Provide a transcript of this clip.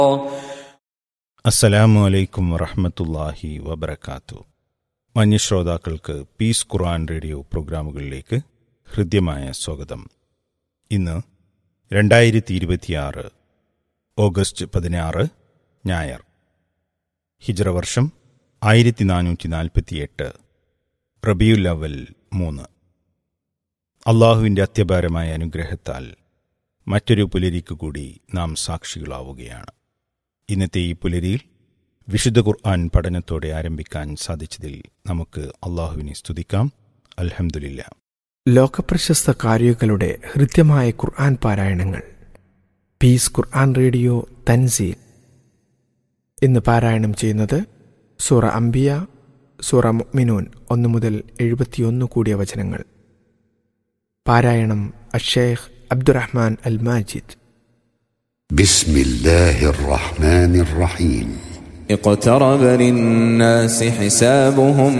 അസ്സലാമു അലൈക്കും വറഹമത്തല്ലാഹി വബർക്കാത്തു മന്യശ്രോതാക്കൾക്ക് പീസ് ഖുർആൻ റേഡിയോ പ്രോഗ്രാമുകളിലേക്ക് ഹൃദ്യമായ സ്വാഗതം ഇന്ന് രണ്ടായിരത്തി ഇരുപത്തിയാറ് ഓഗസ്റ്റ് പതിനാറ് ഞായർ ഹിജ്റ വർഷം ആയിരത്തി നാനൂറ്റി നാൽപ്പത്തിയെട്ട് റബിയുൽ അവൽ മൂന്ന് അള്ളാഹുവിൻ്റെ അത്യപാരമായ അനുഗ്രഹത്താൽ മറ്റൊരു പുലരിക്ക് കൂടി നാം സാക്ഷികളാവുകയാണ് ഇന്നത്തെ ഈ പുലരിയിൽ വിശുദ്ധ ഖുർആൻ പഠനത്തോടെ ആരംഭിക്കാൻ സാധിച്ചതിൽ നമുക്ക് അള്ളാഹുവിനെ സ്തുതിക്കാം അൽഹംദുലില്ല ലോകപ്രശസ്ത കാരികളുടെ ഹൃദ്യമായ ഖുർആൻ പാരായണങ്ങൾ പീസ് ഖുർആൻ റേഡിയോ തൻസീൽ ഇന്ന് പാരായണം ചെയ്യുന്നത് സൂറ അംബിയ സൂറ മുഅ്മിനൂൻ ഒന്നു മുതൽ എഴുപത്തിയൊന്ന് കൂടിയ വചനങ്ങൾ പാരായണം അഷേഖ് അബ്ദുറഹ്മാൻ അൽ മാജിദ് بسم الله الرحمن الرحيم اقترب للناس حسابهم